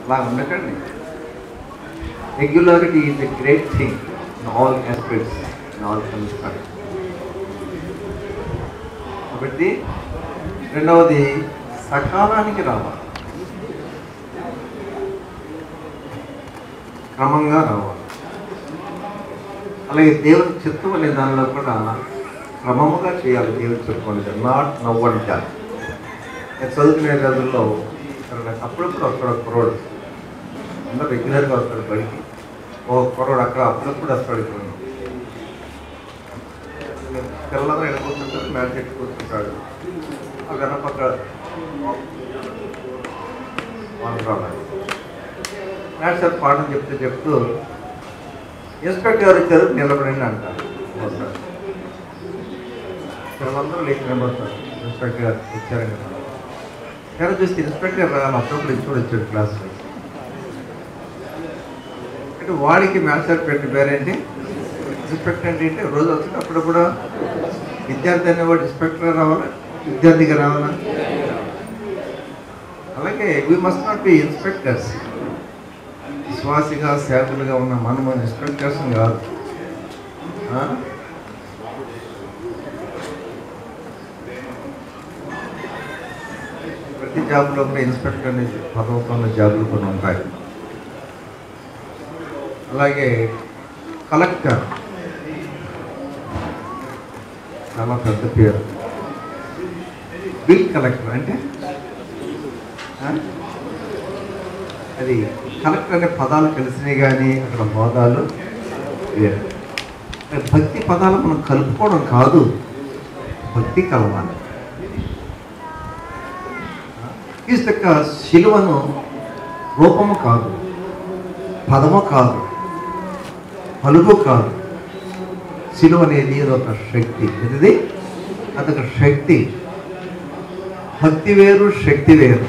అలా ఉండకండి regularity is a great thing in all aspects in all construct కాబట్టి రెండవది సకాలానికి రావాలి క్రమంగా రావాలి అలాగే దేవుని చిత్తం అనే దానిలో కూడా క్రమముగా చేయాలి దేవుని చిత్తం అనేది నాట్ నవ్వంట నేను చదువుకునే రోజుల్లో ఇక్కడ అప్పుడప్పుడు వస్తాడు ఒక కుర్రోడు అందరూ రెగ్యులర్గా వస్తాడు బడికి ఓ కుర్రోడు అక్కడ అప్పుడప్పుడు వస్తాడు ఇక్కడ పిల్లలు ఎక్కడ కూర్చుంటారు మ్యాచ్ చెట్టు కూర్చుంటాడు ఆ గణపక్క రావాలి మ్యాచ్ సార్ పాఠం చెప్తూ చెప్తూ ఇన్స్పెక్టర్ గారు వచ్చారు నిలబడండి అంటారు వస్తారు పిల్లలందరూ లేచి నిలబడతారు ఇన్స్పెక్టర్ గారు వచ్చారని ఎవరు చూస్తే ఇన్స్పెక్టర్ రాగానే అప్పుడప్పుడు ఇచ్చి వచ్చాడు క్లాస్లో అంటే వాడికి మ్యాథ్స్ సార్ పెట్టిన పేరేంటి ఇన్స్పెక్టర్ అంటే ఏంటి రోజు వచ్చిన అప్పుడప్పుడు విద్యార్థి అనేవాడు ఇన్స్పెక్టర్ రావాలా విద్యార్థిగా రావాలా అలాగే we must not be inspectors విశ్వాసిగా సేవకులుగా ఉన్న మనము ఇన్స్పెక్టర్స్ కాదు ఆ? ప్రతి జాబ్లో కూడా ఇన్స్పెక్టర్ అనే పదవితో ఉన్న జాబులు కొన్ని ఉంటాయి అలాగే కలెక్టర్ చాలా పెద్ద పేరు బిల్ కలెక్టర్ అంటే ఆ? అది కలెక్టర్ అనే పదాలు కలిసినాయి కానీ అక్కడ హోదాలు వేరు అంటే భక్తి పదాలు మనం కలుపుకోవడం కాదు భక్తి కలవాలి క్రీస్తు యొక్క శిలువను రూపము కాదు పదము కాదు పలుగు కాదు శిలువ అనేది అదొక శక్తి ఇది అదొక శక్తి భక్తి వేరు శక్తి వేరు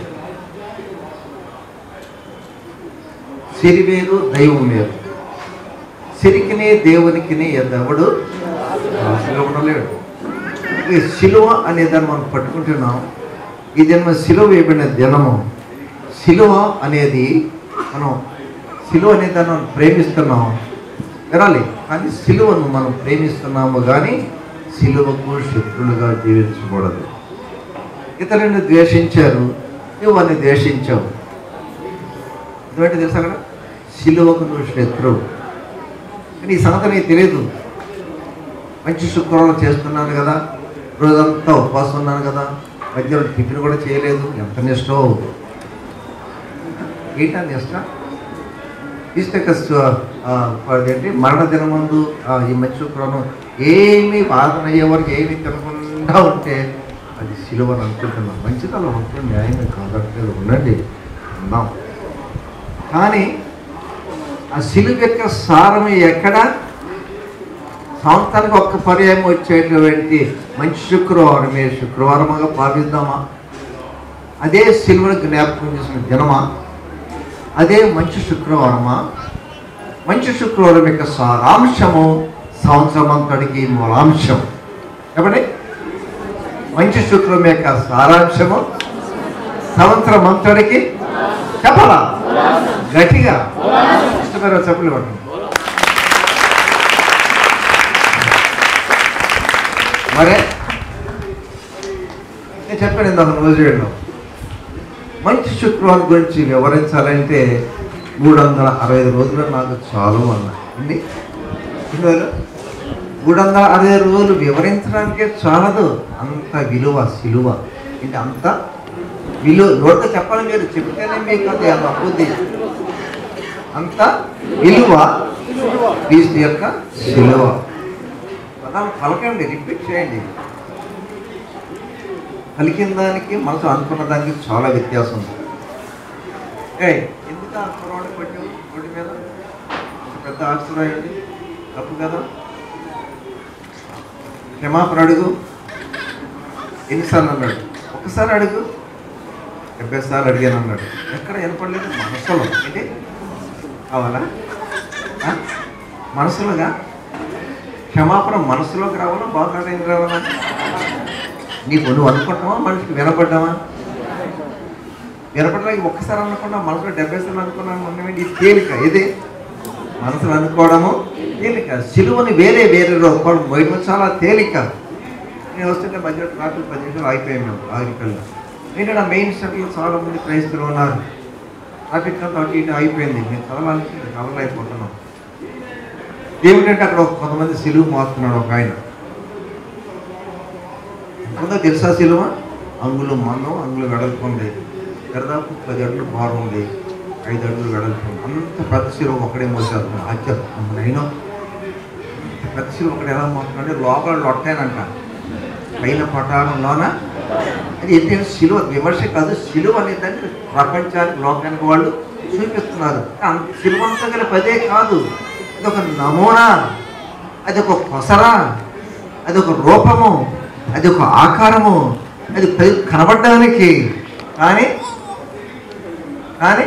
సిరి వేరు దైవం వేరు సిరికిని దేవునికిని ఎవడు రాసుగా ఉండలేడు ఈ శిలువ అనే దాన్ని మనం పట్టుకుంటున్నాం ఈ జన్మ శిలువ వేయబడిన దినము శిలువ అనేది మనం శిలువ అనే దాన్ని మనం ప్రేమిస్తున్నాం వినాలి కానీ శిలువను మనం ప్రేమిస్తున్నాము కానీ శిలువకు శత్రులుగా జీవించకూడదు ఇతరులను ద్వేషించారు నువ్వు వారిని ద్వేషించావు ఎందుకంటే తెలుసా కదా శిలువకు నువ్వు శత్రువు కానీ ఈ సంగతి నీకు తెలియదు మంచి శుక్రవారం చేస్తున్నాను కదా రోజంతా ఉపవాసం ఉన్నాను కదా మధ్యలో టిఫిన్ కూడా చేయలేదు ఎంత నిష్టో ఏంటా నిష్ట ఇష్టక అదేంటి మరణ దినమందు ఆ, ఈ మంచి శుక్రవారం ఏమీ వాదన అయ్యే వరకు ఏమీ తినకుండా ఉంటే అది సిలువని అనుకుంటున్నాం మంచిదలో ఉంటుంది న్యాయమే కాదంటే ఉండండి అందాం కానీ ఆ సిలువ యొక్క సారం ఎక్కడ సంవత్సరానికి ఒక్క పర్యాయం వచ్చేటువంటి మంచి శుక్రవారమే శుక్రవారముగా భావిద్దామా అదే సిలువను జ్ఞాపకం చేసిన దినమా అదే మంచి శుక్రవారమా మంచి శుక్రవారం యొక్క సారాంశము సంవత్సరం అంతటికి మూలాంశం చెప్పండి మంచి శుక్రం యొక్క సారాంశము సంవత్సరం అంతటికి చెప్పాలా గట్టిగా ఇష్టమైన చెప్పులు పట్టండి మరే నేను చెప్పాను ఇందాక రోజుల్లో మంచి శుక్రవారం గురించి వివరించాలంటే మూడు వందల అరవై ఐదు రోజులు నాకు చాలు అన్నాయి ఎన్ని ఎన్ని రోజులు మూడు వందల అరవై ఐదు రోజులు వివరించడానికే చాలదు అంత విలువ సిలువ అంటే అంత విలువ నోటితో చెప్పాలి మీరు చెప్తేనే మీకు అది అంత అభివృద్ధి అంత విలువ క్రీస్తు యొక్క సిలువ పదాలు పలకండి రిపీట్ చేయండి పలికిన దానికి మనసు అనుకున్న దానికి చాలా వ్యత్యాసం ఉంది ఏ ఎందుకు ఆ కుర్రాడు కొట్టావు రోడ్డు మీద ఒక పెద్ద ఆఫీసర్ అయ్యింది తప్పు కదా క్షమాపణ అడుగు ఎన్నిసార్లు అన్నాడు ఒకసారి అడుగు డెబ్బై సార్లు అడిగాను అన్నాడు ఎక్కడ వినపడలేదు మనసులో ఏంటి కావాలా ఆ? మనసులోగా క్షమాపణ మనసులోకి రావాలా బాగా రావాలా నీకు నువ్వు అనుకుంటావా మనిషికి వినపడ్డావా వినపడడానికి ఒక్కసారి అనుకున్నా మనసులో డెబ్బై సార్లు అనుకున్నాను మనం ఇది తేలిక ఇది మనసులో అనుకోవడము తేలిక సిలువని వేరే వేరే రూపాలు మోయడం చాలా తేలిక నేను వస్తుంటే మధ్యలో ట్రాఫిక్ పది నిమిషాలు అయిపోయాం మేము ఆగిపోయాం ఏంటంటే ఆ మెయిన్ స్ట్రీట్లో చాలా మంది క్రైస్తవులు ఉన్నారు ట్రాఫిక్ అంతా అటు ఇటు అయిపోయింది మేము కదలాలి కదలైపోతున్నాం ఏమిటంటే అక్కడ ఒక కొంతమంది సిలువ మోస్తున్నాడు ఒక ఆయన ఉందో తెలుసా సిలువ అంగులు మందం అంగులు వెడల్పు ఉంది దాదాపు పది అడుగులు బారు ఉంది ఐదు అడుగులు వెడల్పు ఉంది అంత పెద్ద సిలువ ఒకడే మోసేస్తున్నాడు అత్యర్థం నేను పెద్ద సిలువ ఒకటి ఎలా మోస్తున్నాడు లోపల లొట్టేనంట పైన పటాలంలోన అది ఏంటంటే సిలువ విమర్శ కాదు సిలువ అనేదాన్ని ప్రపంచానికి లోకానికి వాళ్ళు చూపిస్తున్నారు అంత సిలువ అంతా కలిపి అదే కాదు అది ఒక నమూనా అది ఒక కొసరా అది ఒక రూపము అది ఒక ఆకారము అది పై- కనబడడానికి కానీ కానీ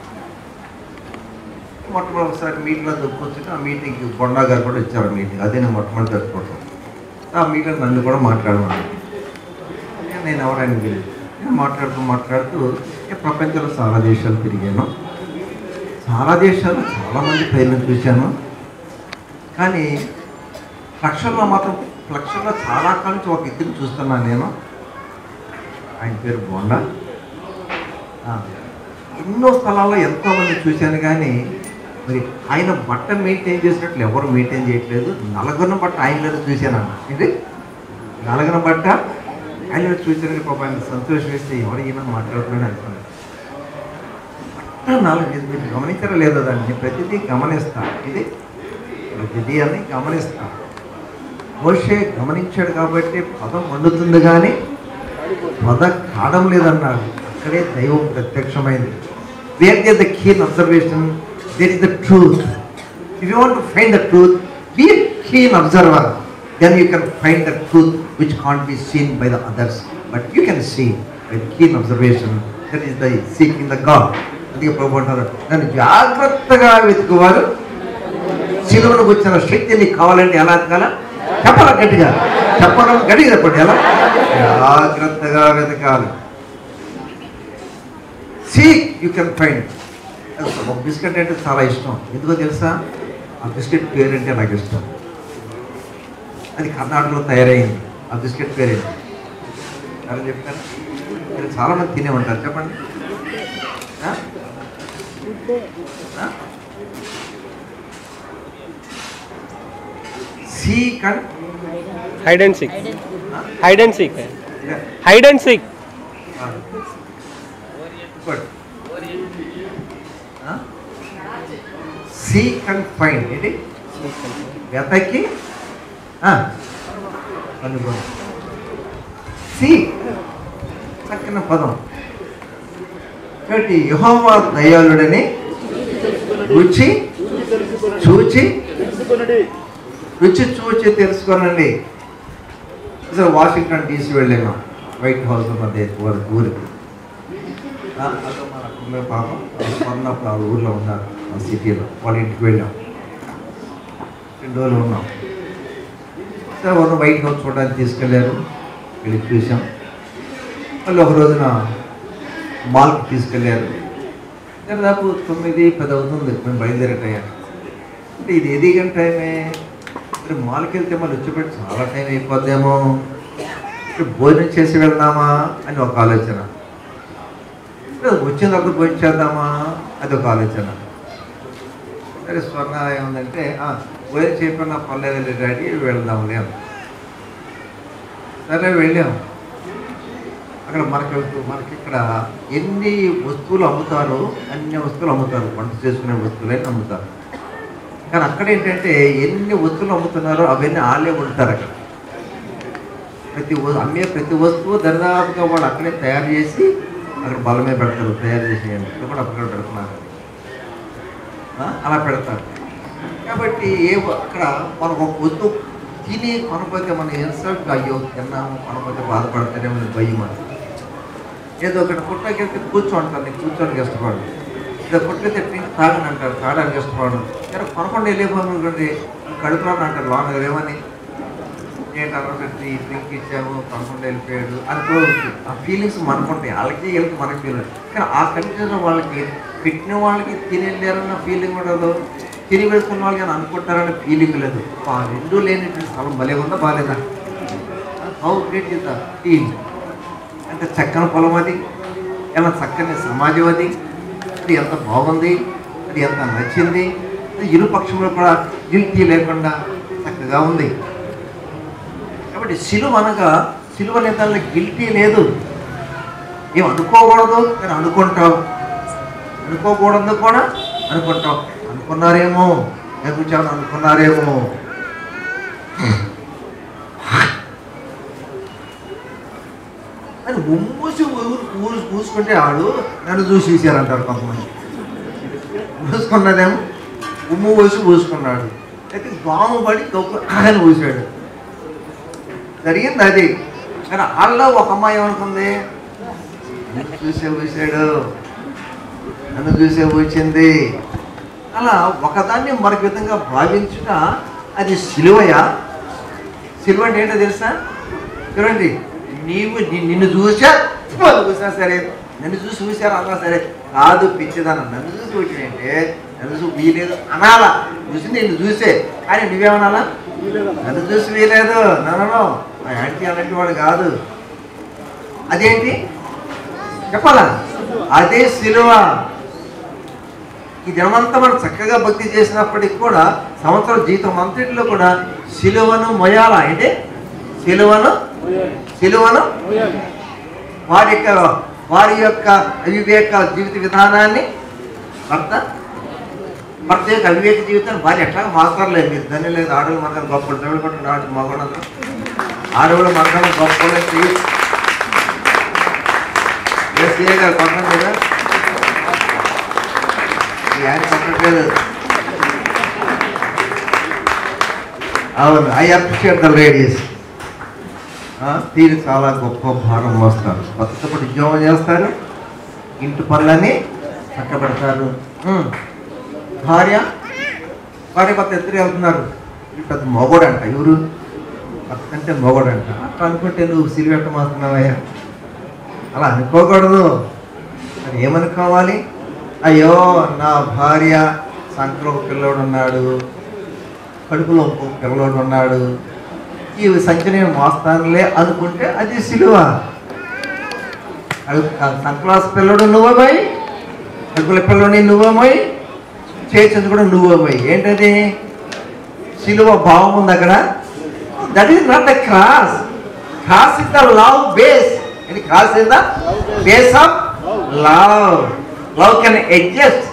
మొట్టమొదటిసారి మీటింగ్లో దుఃఖొచ్చి ఆ మీటింగ్కి బొండా గారు కూడా ఇచ్చారు మీటింగ్ అదే నేను మొట్టమొదటి జరుపుకోవటం ఆ మీటింగ్ నన్ను కూడా మాట్లాడమన్నాను నేను ఎవరైనా తెలియదు నేను మాట్లాడుతూ మాట్లాడుతూ ఈ ప్రపంచంలో చాలా దేశాలు తిరిగాను చాలా దేశాలు చాలామంది పేర్లను చూశాను కానీ లక్షల్లో మాత్రం లక్షల్లో చాలా కాలం నుంచి ఒక ఇద్దరు చూస్తున్నాను నేను ఆయన పేరు బోండా ఆ, ఎన్నో స్థలాల్లో ఎంతోమంది చూశాను కానీ మరి ఆయన బట్ట మెయింటైన్ చేసినట్లు ఎవరు మెయింటైన్ చేయట్లేదు నలుగురిన బట్ట ఆయనలో చూశాను అన్న ఏంటి నలుగురిన బట్ట ఆయనలో చూశాను పాప ఆయన సంతోషం వేస్తే ఎవరు ఈయన మాట్లాడుతున్నాడు అనుకున్నాను బట్ట నాలుగు ఇది మీరు గమనించరా లేదా దాన్ని నేను ప్రతిదీ గమనిస్తా ఇది ప్రతిదీ అని గమనిస్తా మోషే గమనించాడు కాబట్టి పదం వండుతుంది కానీ పద కాడం లేదన్నాడు అక్కడే దైవం ప్రత్యక్షమైంది where they the keen observation there is the truth if you want to find the truth be keen observer then you can find the truth which can't be seen by the others but you can see by keen observation that is the seeking the God అందుకే ప్రభు అంటారు నన్ను జాగ్రత్తగా వెతుకువారు సిలువను వచ్చిన శక్తి నీకు కావాలంటే ఎలా ఎతకాలా చెప్పాలా గట్టిగా చెప్పడం గట్టిగా చెప్పండి ఎలా జాగ్రత్తగా వెతకాలి సీక్ యూ కెన్ ఫైండ్ ఒక బిస్కెట్ అంటే చాలా ఇష్టం ఎందుకో తెలుసా ఆ బిస్కెట్ పేరంటే నాకు ఇష్టం అది కర్ణాటకలో తయారైంది ఆ బిస్కెట్ పేరేంటి ఎవరు చెప్తారు మీరు చాలా మంది తినే ఉంటారు చెప్పండి ఆ? ఆ? Seek and hide and seek ఆ? हाइड एंड सीक है Yeah. Hide and seek good seek and find ఏంటి వెతకి కనుగొ సీ చక్కన పదం కాబట్టి యహోవా దయాళుడని రుచి చూచి రుచి చూచి తెలుసుకోనండి అసలు వాషింగ్టన్ డీసీ వెళ్ళాను వైట్ హౌస్ ఉన్నది ఊరి ఊరికి ఆ, అక్కడ మన కుటుంబ పాపం స్వర్ణప్పుడు ఆ ఊర్లో ఉన్నారు ఆ సిటీలో వాళ్ళ ఇంటికి వెళ్ళాం రెండు రోజులు ఉన్నాం సరే వాళ్ళు వైట్ హౌస్ చూడడానికి తీసుకెళ్ళారు వెళ్ళి చూసాం మళ్ళీ ఒక రోజున మాల్కి తీసుకెళ్ళారు దాదాపు తొమ్మిది పది అవుతుంది మేము బయలుదేరే టైం అంటే ఇది ఎది గంట టైమే మరి మాల్కి వెళ్తే మళ్ళీ వచ్చేపెట్టి చాలా టైం అయిపోద్దేమో ఇప్పుడు భోజనం చేసి వెళ్దామా అని ఒక ఆలోచన లేదు, వచ్చిన తర్వాత భోజనం చేద్దామా అది ఒక ఆలోచన సరే స్వర్ణ ఏముందంటే "ఆ, భోజనం చేయకుండా పర్లేదు డాడీ వెళ్దాంలే అన్న. సరే వెళ్ళాం అక్కడ మనకి మనకి ఇక్కడ ఎన్ని వస్తువులు అమ్ముతారో అన్ని వస్తువులు అమ్ముతారు వంట చేసుకునే వస్తువులన్నీ అమ్ముతారు కానీ అక్కడ ఏంటంటే ఎన్ని వస్తువులు అమ్ముతున్నారో అవన్నీ వాళ్ళే ఉంటారు అక్కడ ప్రతి వ- అమ్మే ప్రతి వస్తువు దరిదాపుగా వాళ్ళు అక్కడే తయారు చేసి అక్కడ బలమే పెడతారు తయారు చేసి ఇక్కడ కూడా అక్కడ పెడుతున్నారు ఆ, అలా పెడతారు కాబట్టి ఏ వ- అక్కడ మనకు ఒక వస్తువు తిని కొనపోతే మనం ఇన్సల్ట్ అయ్యో తిన్నాము కొనపోతే బాధపడతారేమో అని భయం మనకి ఏదో ఒకటి పుట్టకెళ్తే కూర్చోంటారు నేను కూర్చోడానికి ఇష్టపడను ఏదో పుట్టకెళ్తే డ్రింక్ తాగని అంటారు తాగడానికి ఇష్టపడను సరే కొనకుండా వెళ్ళిపోనుకోండి కడుపులో అంటారు లోన ఏమని ఏంటి అన్నం పెట్టి డ్రింక్ ఇచ్చాము పనుకుండా వెళ్ళిపోయాడు అనుకోవచ్చు ఆ ఫీలింగ్స్ మనకుంటాయి వాళ్ళకి వీళ్ళకి మనకి ఫీలింగ్ కానీ ఆ కండిషన్లో వాళ్ళకి పెట్టిన వాళ్ళకి తినేళ్ళారన్న ఫీలింగ్ ఉండదు తిని వేసుకున్న వాళ్ళకి అని అనుకుంటారన్న ఫీలింగ్ లేదు ఆ రెండు లేనిటువంటి స్థలం భలే ఉందా బాగాలేదా how great is the feel అంటే చక్కని పొలం అది ఎలా చక్కని సమాజం అది అది ఎంత బాగుంది అది ఎంత నచ్చింది అది ఇరు పక్షంలో కూడా గిల్టీ లేకుండా చక్కగా ఉంది కాబట్టి సిలువ అనగా సిలువ నేతల్లో గిల్టీ లేదు ఏం అనుకోకూడదు కానీ అనుకుంటావు అనుకోకూడదు కూడా అనుకుంటావు అనుకున్నారేమో ఎదుగుచాను అనుకున్నారేమో అని ఉమ్మూసి ఊరు ఊరు పూసుకుంటే ఆడు నన్ను చూసి చూశారంటారు కొంతమంది పూసుకున్నదేమో ఉమ్ము పోసి పూసుకున్నాడు అయితే బాము పడి గొప్ప అని పూసాడు జరిగింది అది కానీ వాళ్ళలో ఒక అమ్మాయి ఏమనుకుంది నన్ను చూసే పూసాడు నన్ను చూసే పూచింది అలా ఒకదాన్ని మరొక విధంగా భావించుట అది సిలువయ సిలువ అంటే ఏంటో తెలుసా చూడండి నీవు ని- నిన్ను చూసా వాళ్ళు చూసినా సరే నన్ను చూసి చూసారు అన్నా సరే కాదు పిచ్చిదన్న నన్ను చూసి వచ్చినంటే నన్ను చూసి వీలేదు అనాలా చూసి నిన్ను చూసే కానీ నువ్వేమనాలా నన్ను చూసి వీలేదు నన్ను మా యాంటీ అన్నట్టు వాడు కాదు అదేంటి చెప్పాలా అదే సిలువ ఈ దినమంతా మనం చక్కగా భక్తి చేసినప్పటికి కూడా సంవత్సరం జీవితం అంతటిలో కూడా సిలువను మొయాలా అంటే సిలువను సిలువను వారి యొక్క వారి యొక్క అవివేక జీవిత విధానాన్ని భర్త భర్త యొక్క అవివేక జీవితాన్ని భార్య ఎట్లా మాట్లాడలేదు మీరు దాన్ని లేదు ఆడవాళ్ళు మనకు గొప్ప దేవుడు కూడా ఆడు మగవాళ్ళు ఆడవాళ్ళు మనకన్నా గొప్ప ఎస్ఏ గారు పక్కన కదా ఈ ఆయన పక్కట్లేదు అవును ఐ అప్రిషియేట్ ద లేడీస్ దీనికి చాలా గొప్ప భారం మోస్తారు కొత్తపటి ఉద్యోగం చేస్తారు ఇంటి పనులని చక్కబెడతారు ఉమ్. భార్య భార్య కొత్త ఇద్దరు వెళ్తున్నారు ఈ పెద్ద మొగోడంట ఎవరు భర్త అంటే మొగోడంట అట్లా అనుకుంటే నువ్వు సిలివెట్ట మాస్తున్నావయ్యా అలా అనుకోకూడదు మరి ఏమనుకోవాలి అయ్యో నా భార్య సంకలో ఒక పిల్లోడు ఉన్నాడు కడుపులో ఒక పిల్లోడు ఉన్నాడు ఈ సంఖ్య నేను మోస్తానులే అనుకుంటే అది సిలువ సంక్లాస్ పిల్లడు నువ్వమై కడుపుల పిల్లోని నువ్వమై చేసింది కూడా నువ్వమై ఏంటది సిలువ భావం ఉంది అక్కడ that is not the cross cross is the love base and cross is the base of love love can adjust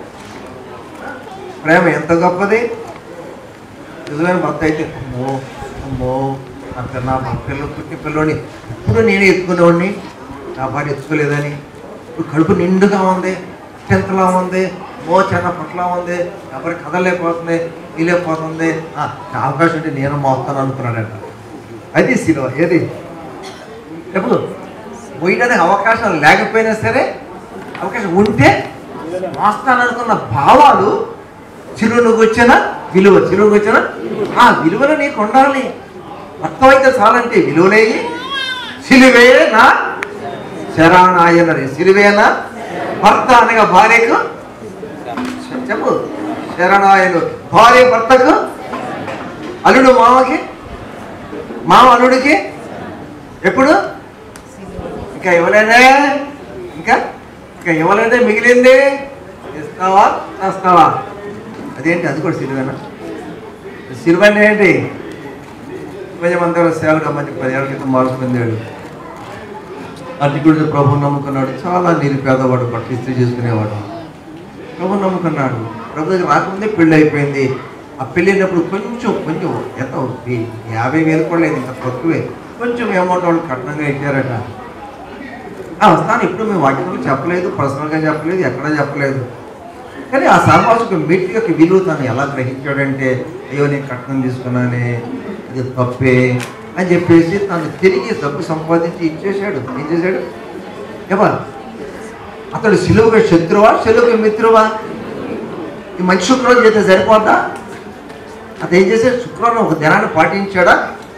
ప్రేమ ఎంత గొప్పది నిజమైన భర్త అయితే అమ్మో అమ్మో అంత నా మా పిల్లలు పుట్టి పిల్లోని ఇప్పుడు నేనే ఎత్తుకునేవాడిని నా భార్య ఎత్తుకోలేదని ఇప్పుడు కడుపు నిండుగా ఉంది చెంతలా ఉంది మో చిన్న పట్ల ఉంది ఎవరి కదలేకపోతుంది వీలేకపోతుంది ఆ, నా అవకాశం ఉంటే నేను మోస్తాను అనుకున్నాడంట అది సినిమా ఏది ఎప్పుడు పోయడానికి అవకాశం లేకపోయినా సరే అవకాశం ఉంటే మోస్తాను అనుకున్న భావాలు చిరునుకు వచ్చిన విలువ చిరునుకు వచ్చిన ఆ విలువలు నీకు ఉండాలి అర్థమైతే చాలంటే విలువలేయి సిలువే నా శరానాయనని సిలువేనా భర్త అనగా భార్యకు చెప్పు శరణాయను భార్య భర్తకు అల్లుడు మామకి మామ అల్లుడికి ఎప్పుడు ఇంకా ఇవ్వలేదే ఇంకా ఇంకా ఇవ్వలేదే మిగిలింది ఇస్తావా చేస్తావా అదేంటి అది కూడా సిలువేనా సిలువ అంటే ఏంటి కొంచెం మంది సేవగా మంచి పదేళ్ళ క్రితం మార్పు పొందాడు అర్జునుడు ప్రభు నమ్ముకున్నాడు చాలా నిరుపేదవాడు పట్టు ఇస్త్రీ చేసుకునేవాడు ప్రభు నమ్ముకున్నాడు ప్రభు దగ్గర రాకముందే పెళ్ళి అయిపోయింది ఆ పెళ్ళి అయినప్పుడు కొంచెం కొంచెం ఎంత ఈ యాభై వేలు కూడా లేదు ఇంకా తక్కువే కొంచెం అమౌంట్ వాళ్ళు కట్నంగా ఇచ్చారట ఆ వస్తాను ఇప్పుడు మేము వాక్యంలో చెప్పలేదు పర్సనల్గా చెప్పలేదు ఎక్కడా చెప్పలేదు కానీ ఆ సామాజిక మీట్ యొక్క విలువ తను ఎలా గ్రహించాడంటే అయ్యో నేను కట్నం తీసుకున్నానే ఇది తప్పే అని చెప్పేసి తను తిరిగి డబ్బు సంపాదించి ఇచ్చేశాడు ఏం చేశాడు ఏమా అతడు సిలువుగా శత్రువా సిలువుగా మిత్రువా ఈ మంచి శుక్రవారం చేస్తే సరిపోద్దా అతను ఏం చేశాడు శుక్రవారం ఒక దినాన్ని పాటించాడా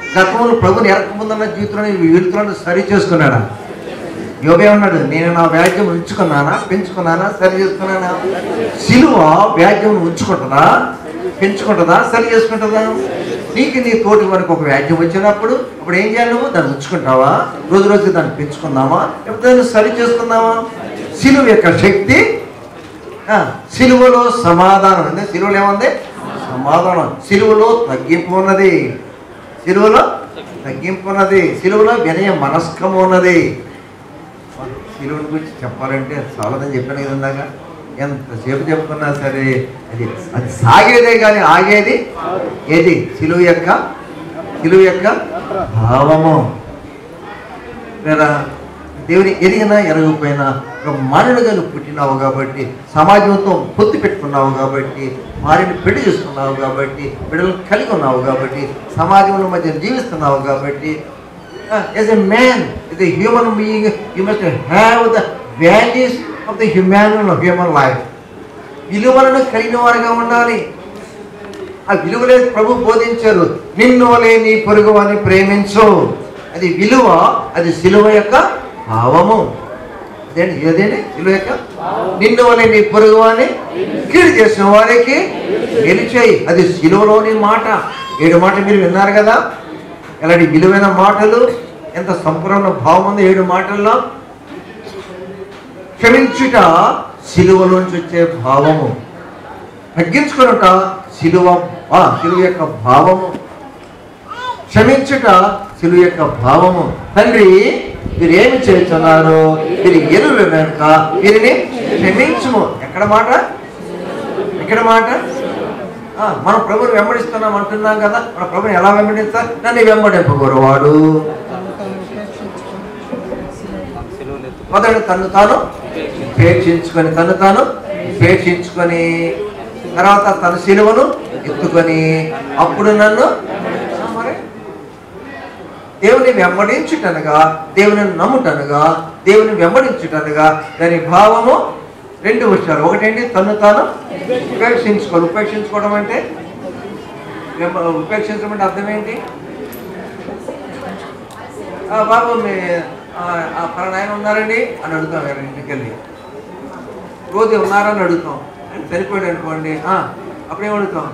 గతంలో ప్రభుని ఎరకముందన్న జీవితంలో వెళుతున్నాను సరి చేసుకున్నాడా యోగే ఉన్నాడు నేను నా వ్యాజ్యం ఉంచుకున్నానా పెంచుకున్నానా సరి చేసుకున్నానా సిలువ వ్యాజ్యం ఉంచుకుంటుందా పెంచుకుంటుందా సరి చేసుకుంటుందా నీకు నీ తోటి వరకు ఒక వ్యాజ్యం వచ్చినప్పుడు అప్పుడు ఏం చేయాలి నువ్వు దాన్ని ఉంచుకుంటావా రోజు రోజు దాన్ని పెంచుకుందామా లేకపోతే దాన్ని సరి చేసుకుందామా సిలువ యొక్క శక్తి ఆ, సిలువలో సమాధానం ఉంది సిలువలో ఏముంది సమాధానం సిలువలో తగ్గింపు ఉన్నది సిలువలో తగ్గింపు ఉన్నది సిలువలో వినయ మనస్కము ఉన్నది సిలువని గురించి చెప్పాలంటే చాలాదని చెప్పాను కదా ఇందాక ఎంతసేపు చెప్పుకున్నా సరే అది అది సాగేదే కానీ ఆగేది ఏది సిలువ యొక్క సిలువ యొక్క భావము లేదా దేవుని ఎరిగినా ఎరగకపోయినా ఒక మానవుడిగా నువ్వు పుట్టినావు కాబట్టి సమాజంతో పొత్తు పెట్టుకున్నావు కాబట్టి వారిని పెళ్లి చేసుకున్నావు కాబట్టి బిడ్డలను కలిగి ఉన్నావు కాబట్టి సమాజంలో మధ్య జీవిస్తున్నావు కాబట్టి as a man is a human being you must have the values of the human human life విలువలను కలిగిన వారుగా ఉండాలి ఆ విలువలే ప్రభు బోధించారు నిన్ను వలే నీ పొరుగు అని ప్రేమించు అది విలువ అది సిలువ యొక్క భావము అదేంటి ఏదేంటి సిలువ యొక్క నిన్ను వలే నీ పొరుగు అని కీడు చేసిన వారికి గెలిచేయి అది సిలువలోని మాట ఏడు మాట మీరు విన్నారు కదా ఇలాంటి విలువైన మాటలు ఎంత సంపూర్ణ భావం ఉంది ఏడు మాటల్లో క్షమించుట సిలువలోంచి వచ్చే భావము తగ్గించుకునుట సిలువ ఆ, సిలువ యొక్క భావము క్షమించుట సిలువ యొక్క భావము తండ్రి మీరు ఏమి చేస్తున్నారు మీరు ఎరువు వెనుక వీరిని క్షమించుము ఎక్కడ మాట ఎక్కడ మాట ఆ, మన ప్రభుని వెంబడిస్తున్నాం అంటున్నాం కదా మన ప్రభుని ఎలా వెంబడిస్తా నన్ను వెంబడింపగొరవాడు మొదట తను తాను ఉపేక్షించుకొని తను తాను ఉపేక్షించుకొని తర్వాత తన శిలువను ఎత్తుకొని అప్పుడు నన్ను ఆ, మరి దేవుని వెంబడించుటనగా దేవుని నమ్ముటనగా దేవుని వెంబడించుటనగా దాని భావము రెండు విషయాలు ఒకటేంటి తను తాను ఉపేక్షించుకోవాలి ఉపేక్షించుకోవడం అంటే వెంబ- ఉపేక్షించడం అంటే అర్థం ఏంటి ఆ, బాబు మీ ఆ, ఆ పలానా ఆయన ఉన్నారండి అని అడుగుతాం వేరే ఇంటికి వెళ్ళి రోజు ఉన్నారని అడుగుతాం ఆయన చనిపోయాడు అనుకోండి ఆ, అప్పుడేం అడుగుతాం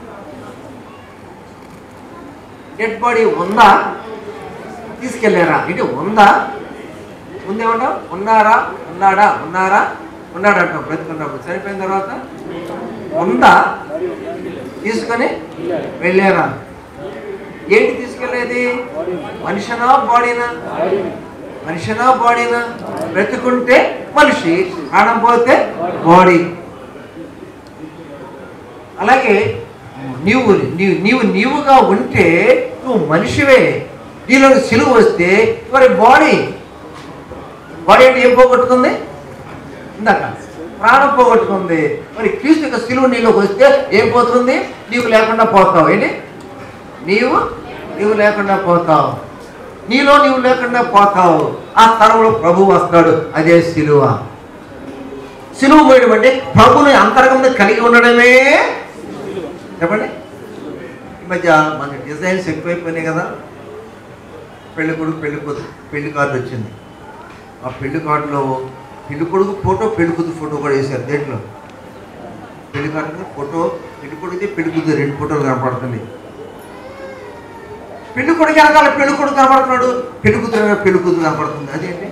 డెడ్ బాడీ ఉందా తీసుకెళ్ళారా ఇది ఉందా ఉందేమంటాం ఉన్నారా ఉన్నాడా ఉన్నారా ఉన్నాడు అంటాం బ్రతుకున్నప్పుడు చనిపోయిన తర్వాత ఉందా తీసుకొని వెళ్ళారా ఏంటి తీసుకెళ్ళేది మనిషినా బాడీనా మనిషినా బాడీనా బ్రతుకుంటే మనిషి ప్రాణం పోతే బాడీ అలాగే నీవు నీవు నీవు నీవుగా ఉంటే నువ్వు మనిషివే నీలో సిలువ వస్తే మరి బాడీ బాడీ అంటే ఏం పోగొట్టుకుంది ఇందాక ప్రాణం పోగొట్టుకుంది మరి క్రీస్తు యొక్క సిలువ నీలోకి వస్తే ఏం పోతుంది నీవు లేకుండా పోతావు ఏంటి నీవు నీవు లేకుండా పోతావు నీలో నీవు లేకుండా పోతావు ఆ స్థలంలో ప్రభు వస్తాడు అదే సిలువ సిలువ పోయడం అంటే ప్రభుని అంతరంగంలో కలిగి ఉండడమే చెప్పండి ఈ మధ్య మన డిజైన్స్ ఎక్కువైపోయినాయి కదా పెళ్లి కొడుకు పెళ్లి కూతురు పెళ్లి కార్డు వచ్చింది ఆ పెళ్లి కార్డులో పెళ్లి కొడుకు ఫోటో పెళ్లి కూతురు ఫోటో కూడా వేశారు దేంట్లో పెళ్లి కార్డు మీద ఫోటో పెళ్లి కొడుకుది పెళ్లి కూతురు రెండు ఫోటోలు కనపడుతుంది పెళ్లి కొడుకు వెనకాల పెళ్లి కొడుకు కనపడుతున్నాడు పెళ్లి కూతురు వెనకాల పెళ్లి కూతురు కనపడుతుంది అదేంటి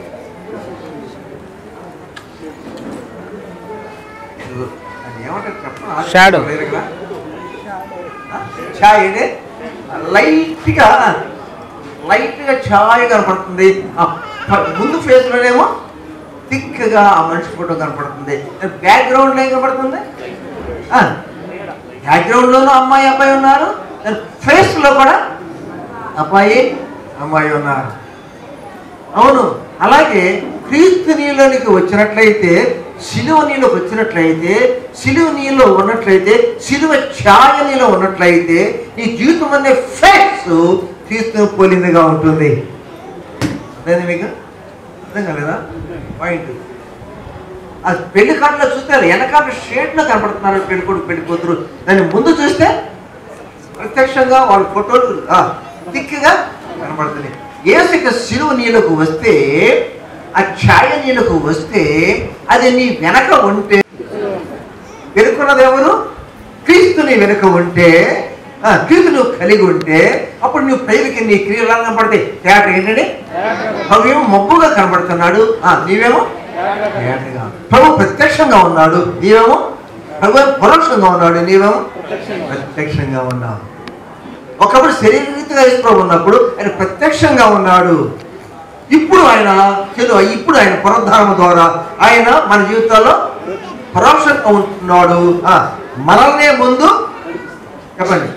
అది ఏమంటారు చెప్పండి Shadow. లేరు ఇక్కడ? ఆ? ఛాయ్ అంటే లైట్గా లైట్గా ఛాయ్ కనపడుతుంది ఆ ప- ముందు ఫేస్లోనేమో థిక్గా ఆ మనిషి ఫోటో కనపడుతుంది బ్యాక్గ్రౌండ్లో ఏం కనపడుతుంది బ్యాక్గ్రౌండ్లోనూ అమ్మాయి అబ్బాయి ఉన్నారు ఫేస్లో కూడా అబ్బాయి అమ్మాయి ఉన్నారు అవును అలాగే క్రీస్తు నీలోనికి వచ్చినట్లయితే సిలువ నీలోకి వచ్చినట్లయితే సిలువ నీలో ఉన్నట్లయితే సిలువ ఛాయ నీలో ఉన్నట్లయితే నీ జీవితం అనే ఫేస్ క్రీస్తుని పోలిందిగా ఉంటుంది అదేంది మీకు అర్థం కాలేదా పాయింట్ ఆ పెళ్లి కార్డులో చూస్తే వెనకాల షేడ్లో కనపడుతున్నారు పెళ్లి కొడుకు పెళ్లి కూతురు దాన్ని ముందు చూస్తే ప్రత్యక్షంగా వాళ్ళ ఫోటోలు ఆ, తిక్కగా కనబడుతుంది యేసు యొక్క సిలువ నీళ్ళకు వస్తే ఆ ఛాయ నీళ్ళకు వస్తే అది నీ వెనక ఉంటే వెనుకున్నది ఎవరు క్రీస్తుని వెనుక ఉంటే ఆ, క్రీస్తు నువ్వు కలిగి ఉంటే అప్పుడు నువ్వు ప్రజలకి నీ క్రియలు ఎలా కనబడతాయి తేట ఏంటండి నువ్వేమో మబ్బుగా కనబడుతున్నాడు ఆ, నీవేమో తేటగా ప్రభు ప్రత్యక్షంగా ఉన్నాడు నీవేమో ప్రభు పరోక్షంగా ఉన్నాడు నీవేమో ప్రత్యక్షంగా ఉన్నావు ఒకప్పుడు శరీరరీతిగా యేసుప్రభు ఉన్నప్పుడు ఆయన ప్రత్యక్షంగా ఉన్నాడు ఇప్పుడు ఆయన తెలుగు ఇప్పుడు ఆయన పునరుద్ధారణ ద్వారా ఆయన మన జీవితాల్లో పరోక్షంగా ఉంటున్నాడు ఆ, మనల్నే ముందు చెప్పండి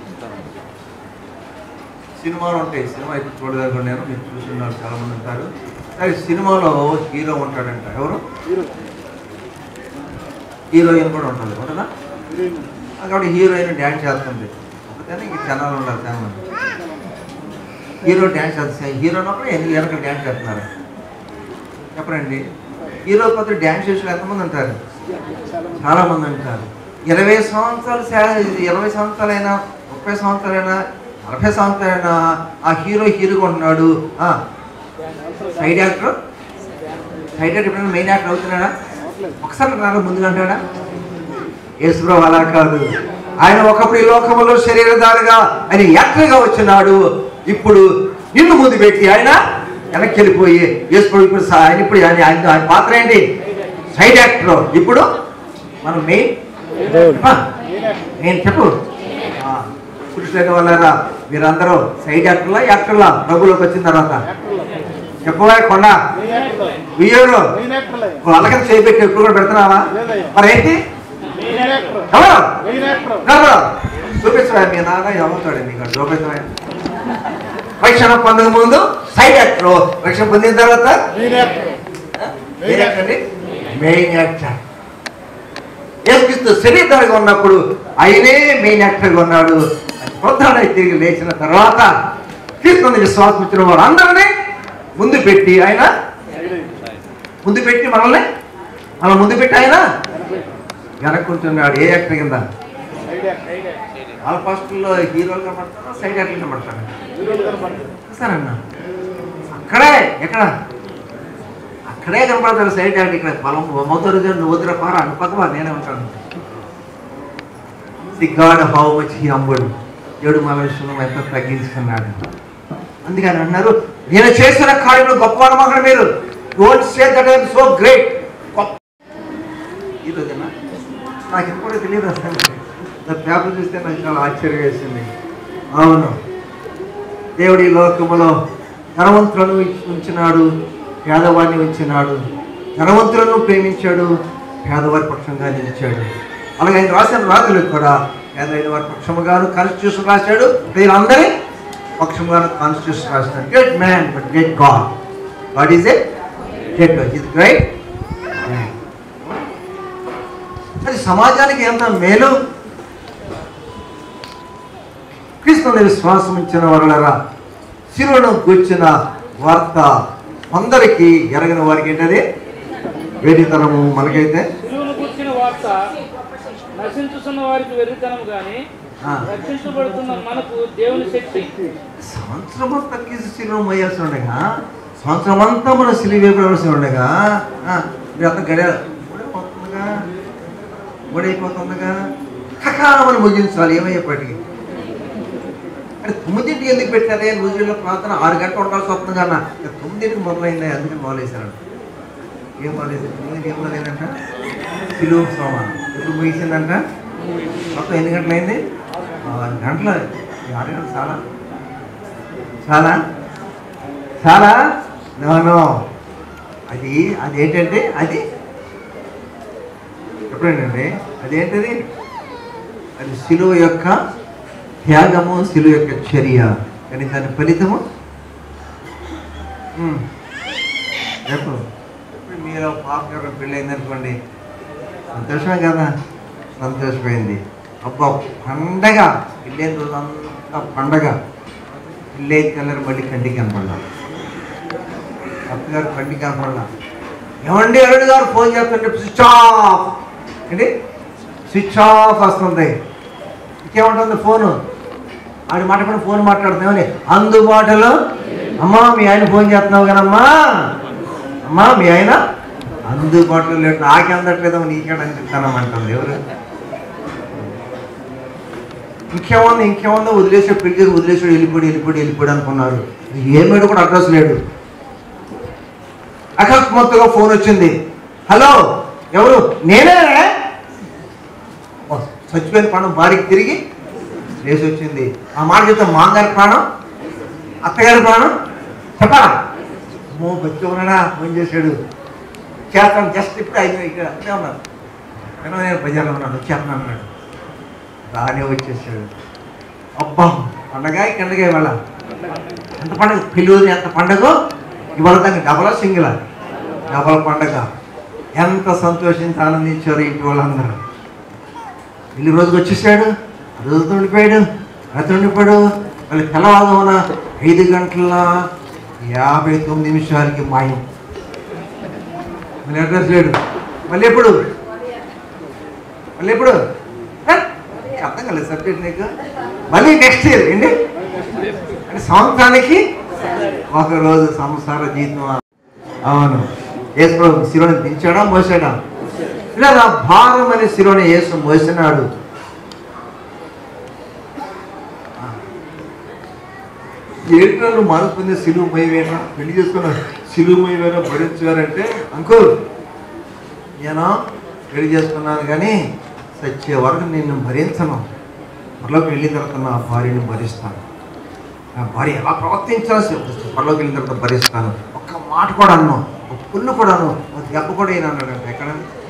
సినిమాలు ఉంటాయి సినిమా ఇప్పుడు చూడగలను నేను మీరు చూస్తున్నారు చాలా మంది ఉంటారు కానీ సినిమాలో హీరో ఉంటాడంట ఎవరు హీరోయిన్ కూడా ఉంటుంది ఉంటుందా కాబట్టి హీరోయిన్ డ్యాన్స్ చేస్తుంది ఒకటేనే ఇంక జనాలు ఉన్నారు చాలా మంది హీరో డ్యాన్స్ చేస్తుంది హీరో ఉన్నప్పుడు ఎందుకు వెనక డ్యాన్స్ చేస్తున్నారు చెప్పరండి హీరో కొద్ది డ్యాన్స్ చేసిన ఎంతమంది ఉంటారు చాలా మంది ఉంటారు ఇరవై సంవత్సరాలు సే- ఇరవై సంవత్సరాలైనా ముప్పై సంవత్సరాలైనా నలభై సంవత్సరాలైనా ఆ హీరో హీరోగా ఉంటున్నాడు ఆ, సైడ్ యాక్టర్ సైడ్ యాక్టర్ ఎప్పుడైనా మెయిన్ యాక్టర్ అవుతున్నాడా ఒకసారి రాగా ముందుగా అంటాడా యేసుప్రభు అలా కాదు ఆయన ఒకప్పుడు ఈ లోకములో శరీరధారిగా ఆయన యాత్రగా వచ్చినాడు ఇప్పుడు నిన్ను ముందు పెట్టి ఆయన వెనక్కి వెళ్ళిపోయి యేసుప్రభు ఇప్పుడు సా- ఆయన ఇప్పుడు ఆయన ఆయన ఆయన పాత్ర ఏంటి సైడ్ యాక్టర్ ఇప్పుడు మనం మెయిన్ నేను చెప్పు ఆ, పురుషులైన వాళ్ళారా మీరందరూ సైడ్ యాక్టర్లా యాక్టర్లా ప్రభులోకి వచ్చిన తర్వాత చెప్పవా కొండ ఉయ్యూరు వాళ్ళకి చేయబెట్టి ఎప్పుడు కూడా పెడుతున్నావా మరి ఏంటి ఎవరు ఎవరు చూపించవా మీ నాన్న ఏమవుతాడు నీకు చూపించవా రక్షణ పొందక ముందు సైడ్ యాక్టర్ రక్షణ పొందిన తర్వాత మెయిన్ యాక్టర్ అండి మెయిన్ యాక్టర్ యేసుక్రీస్తు శరీరంగా ఉన్నప్పుడు ఆయనే మెయిన్ యాక్టర్గా ఉన్నాడు ప్రధాన తిరిగి లేచిన తర్వాత క్రీస్తుని విశ్వాసం ఇచ్చిన వారు అందరినీ ముందు పెట్టి ఆయన ముందు పెట్టి మనల్ని మనం ముందు పెట్టి ఆయన వెనక్కుంటున్నాడు ఏ యాక్టర్ కింద ఆల్ ఫస్ట్లో హీరోలు కనబడతారా సైడ్ యాక్టర్లు కనబడతారా సరే అన్న అక్కడే ఎక్కడ అక్కడే కనపడతాడు సైడ్ యాక్టర్ ఇక్కడ పొలం మొదరు నువ్వు వదిన పార అనుపకవా నేనే ఉంటాను సిగ్గాడ్ హౌ మచ్ హీ అంబుడు దేవుడు మన విషయంలో ఎంత తగ్గించుకున్నాడు అందుకని అన్నారు నేను చేసిన కార్యములు గొప్ప మాత్రం మీరు don't say that I'm so great ఈ రోజున నాకు ఎప్పుడూ తెలియదు అసలు నా పేపర్ చూస్తే నాకు చాలా ఆశ్చర్యం వేసింది అవును దేవుడు ఈ లోకములో ధనవంతులను ఉంచినాడు పేదవాడిని ఉంచినాడు ధనవంతులను ప్రేమించాడు పేదవారి పక్షంగా నిలిచాడు అలాగే ఆయన రాసిన రాజులకు కూడా పేదైన వారి పక్షముగాను కాన్స్టిట్యూషన్ రాశాడు వీళ్ళందరి పక్షముగాను కాన్స్టిట్యూషన్ రాశాడు great man but great God what is it great is great అది సమాజానికి ఎంత మేలు క్రీస్తుని విశ్వాసం ఇచ్చిన వరలరా శిలువను కూర్చిన వార్త అందరికీ ఎరగిన వారికి ఏంటది వేదితనము మనకైతే శిలువను కూర్చిన వార్త నశించుతున్న వారికి వెర్రితనం గాని ఆ, రక్షించబడుతున్న మనకు దేవుని శక్తి సంవత్సరం అంతా కీసు శిలువ మోయాల్సి ఉండగా సంవత్సరం అంతా మనం సిలువ వేయవలసి ఉండగా ఆ, మీరు అంతా గడియ గొడైపోతుందిగా గొడైపోతుందిగా కకామని ముగించాలి ఏమయ్యేపటికి అంటే తొమ్మిదింటికి ఎందుకు పెట్టారే రోజుల్లో ప్రార్థన ఆరు గంటలు ఉండాల్సి వస్తుంది కన్నా తొమ్మిదింటికి మొదలైంది అందుకని మొదలేశారు ఏం మొదలేసారు తొమ్మిదింటికి ఏం మొదలైందంట సిలువ సోమవారం ఎప్పుడు ముగిసిందంట మొత్తం ఎన్ని గంటలైంది ఆరు గంటలు ఈ ఆరు గంటలు చాలా చాలా చాలా నో అది అది ఏంటంటే అది ఎప్పుడేంటండి అదేంటది అది శిలువ యొక్క త్యాగము శిలువ యొక్క చర్య కానీ దాని ఫలితము ఉమ్. చెప్పు ఇప్పుడు మీరు పాప యొక్క పెళ్ళైంది అనుకోండి సంతోషమే కదా సంతోషమైంది అబ్బా పండగ పెళ్ళైన రోజు అంతా పండగ పెళ్ళైన కలర్ మళ్ళీ కంటికి కనపడలా అత్తగారు కంటికి కనపడలా ఏమండి అరుణ్ గారు ఫోన్ చేస్తుంటే స్విచ్ ఆఫ్ ఏంటి స్విచ్ ఆఫ్ వస్తుంది ఇంకేముంటుంది ఫోను ఆడి మాట కూడా ఫోన్ మాట్లాడుతున్నామని అందుబాటులో అమ్మా మీ ఆయన ఫోన్ చేస్తున్నావు కదమ్మా అమ్మా మీ ఆయన అందుబాటులో లేడు నాకే అందట్లేదో నీకేడని చెప్తానమ్మంటుంది ఎవరు ఇంకేముంది ఇంకేముందో వదిలేసాడు పెళ్లి చేసి వదిలేసాడు వెళ్ళిపోయి వెళ్ళిపోయి వెళ్ళిపోయాడు అనుకున్నారు ఏమేడు కూడా అడ్రస్ లేడు అకస్మాత్తుగా ఫోన్ వచ్చింది హలో ఎవరు నేనే ఓ, చచ్చిపోయిన ప్రాణం భార్యకి తిరిగి లేచి వచ్చింది ఆ మాట చెప్తే మామగారి ప్రాణం అత్తగారి ప్రాణం చెప్పాలా అమ్మో బచ్చి ఉన్నాడా ఫోన్ చేశాడు చేస్తాను జస్ట్ ఇప్పుడు ఐదు ఇక్కడ అక్కడే ఉన్నారు కానీ నేను బజార్లో ఉన్నాను వచ్చేస్తున్నాను అన్నాడు రానే వచ్చేసాడు అబ్బా పండగ కిందగా ఇవాళ ఎంత పండగ పిల్లలు ఎంత పండగ ఇవాళ దానికి డబల సింగిల్ డబల పండగ ఎంత సంతోషించి ఆనందించారు ఇంటి వాళ్ళందరూ ఇల్లు రోజుకి వచ్చేసాడు ఆ రోజుతో ఉండిపోయాడు రాత్రి ఉండిపోయాడు మళ్ళీ తెల్లవారున ఐదు గంటల యాభై తొమ్మిది నిమిషాలకి మాయం మళ్ళీ అడ్రస్ లేడు మళ్ళీ ఎప్పుడు మళ్ళీ ఎప్పుడు హ? అర్థం కాలేదు సబ్జెక్ట్ నీకు మళ్ళీ నెక్స్ట్ ఇయర్ ఏంటి అంటే సంవత్సరానికి ఒక రోజు సంసార జీవితం అవును యేసు శిరోని దించాడా మోసాడా ఇలా నా భారం అనే శిరోని యేసు మోసినాడు ఏంటో నువ్వు మనసు పొందే సిలువు మయమేనా పెళ్లి చేసుకున్నావు సిలువు మయమేనా భరించారంటే అంకుల్ నేను పెళ్లి చేసుకున్నాను కానీ సచ్చే వరకు నేను భరించను త్వరలోకి వెళ్ళిన తర్వాత నా భార్యను భరిస్తాను నా భార్య ఎలా ప్రవర్తించాల్సి త్వరలోకి వెళ్ళిన తర్వాత భరిస్తాను ఒక్క మాట కూడా అన్నాను ఒక పుల్లు కూడా అన్నాను ఒక దెబ్బ కూడా అయినా అన్నాడు ఎక్కడ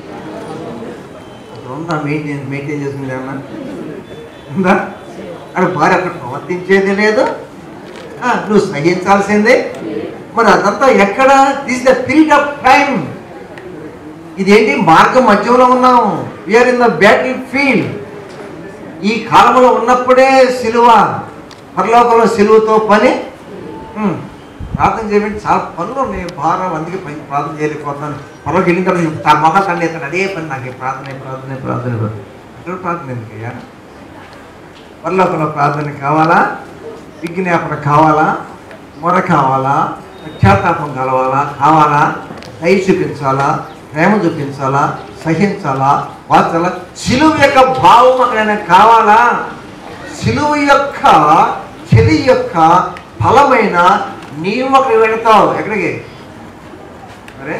అక్కడ ఉందా మెయింటైన్ మెయింటైన్ చేసింది అన్న ఉందా అక్కడ భార్య అక్కడ ప్రవర్తించేది లేదు ఆ, నువ్వు సహించాల్సిందే మరి అదంతా ఎక్కడ this the period of time ఇదేంటి మార్గం మధ్యంలో ఉన్నాం we are in the battle field ఈ కాలంలో ఉన్నప్పుడే సిలువ పరలోకంలో సిలువతో పని ఉమ్, ప్రార్థన చేయమంటే చాలా పనులు ఉన్నాయి భారం అందుకే పని ప్రార్థన చేయలేకపోతున్నాను పరలోకి వెళ్ళిన తర్వాత తా మొహ తండ్రి అతను అదే పని నాకు ఈ ప్రార్థన ప్రార్థన ప్రార్థన ప్రార్థన. ఎక్కడ ప్రార్థన ఎందుకయ్యా పరలోకంలో ప్రార్థన కావాలా విజ్ఞాపన కావాలా మొర కావాలా పశ్చాత్తాపం కలవాలా కావాలా దయ చూపించాలా ప్రేమ చూపించాలా సహించాలా వాచాలా సిలువు యొక్క భావం అక్కడ కావాలా సిలువు యొక్క చెలి యొక్క ఫలమైన నీవు అక్కడ వెళతావు ఎక్కడికి అరే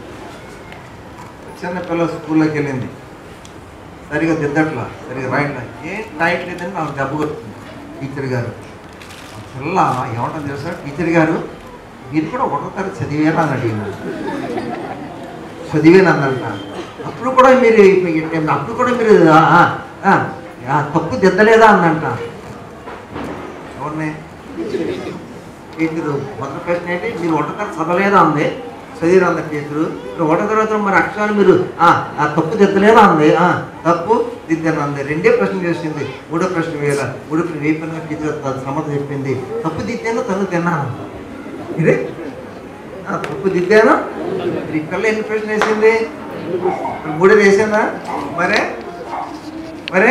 చిన్న పిల్ల స్కూల్లోకి వెళ్ళింది సరిగా దిద్దట్లా సరిగా రాయట్లా ఏం రాయట్లేదని నాకు దెబ్బ కొడుతుంది టీచర్ గారు ఆ పిల్ల ఏమంటుంది తెలుసా టీచర్ గారు మీరు కూడా ఒకటో తరగతి చదివేనా అని అడిగినారు చదివేనందంట అప్పుడు కూడా మీరు అప్పుడు కూడా మీరు ఆ, ఆ, ఆ, తప్పు దిద్దలేదా అందంట ఎవరిని టీచరు మొదటి ప్రశ్న ఏంటి మీరు ఒకటో తరగతి చదవలేదా అంది చదివారు అంద టీచరు మీరు ఒకటో తరగతిలో మరి అక్షరాలు మీరు ఆ, ఆ తప్పు దిద్దలేదా అంది ఆ, తప్పు దిద్దాను అంది రెండే ప్రశ్న చేసింది మూడో ప్రశ్న వేయాల మూడో ప్రశ్న వేయకుండా టీచర్ తన సమ్మతం చెప్పింది తప్పు దిద్దాను తను తిన్నాను ఇదే ఆ, తప్పు దిద్దాను మరి ఇక్కడ ఎన్ని ప్రశ్న వేసింది మరి మూడే వేసిందా మరే మరే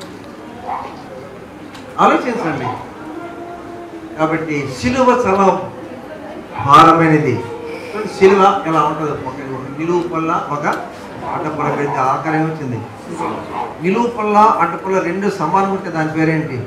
ఆలోచించండి కాబట్టి సిలువ చాలా భారమైనది చూడండి, సిలువ ఎలా ఉంటుంది ఒక ఒక నిలువు పల్ల ఒక అడ్డపల్ల పెడితే ఆకారం వచ్చింది నిలువు పల్ల అడ్డపల్ల రెండు సమానం ఉంటే దాని పేరేంటి